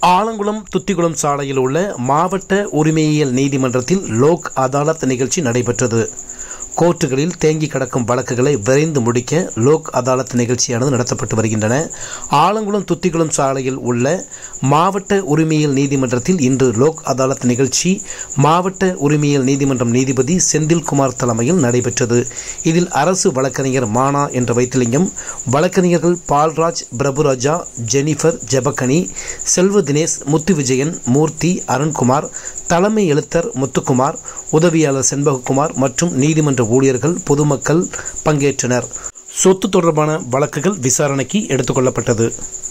ஆலங்குளம் துத்திக்குளம் சாலையில் உள்ள மாவட்ட உரிமையியல் நீதிமன்றத்தில் லோக் அதாலத் நிகழ்ச்சி நடைபெற்றது கோர்ட்டுகளில் தேங்கி கிடக்கும் வழக்குகளை விரைந்து முடிக்க லோக் அதாலத் நிகழ்ச்சியானது நடத்தப்பட்டு வருகின்றன ஆலங்குளம் துத்திக்குளம் சாலையில் உள்ள மாவட்ட உரிமையியல் நீதிமன்றத்தில் இன்று லோக் அதாலத் நிகழ்ச்சி மாவட்ட உரிமையியல் நீதிமன்றம் நீதிபதி செந்தில்குமார் தலைமையில் நடைபெற்றது இதில் அரசு வழக்கறிஞர் மானா என்ற வைத்திலிங்கம் வழக்கறிஞர்கள் பால்ராஜ் பிரபுராஜா ஜெனிஃபர் ஜெபக்கனி செல்வ தினேஷ் முத்து விஜயன் மூர்த்தி அருண்குமார் தலைமை எழுத்தர் முத்துக்குமார் உதவியாளர் செண்பககுமார் மற்றும் நீதிமன்ற ஊழியர்கள் பொதுமக்கள் பங்கேற்றனர் சொத்து தொடர்பான வழக்குகள் விசாரணைக்கு எடுத்துக்கொள்ளப்பட்டது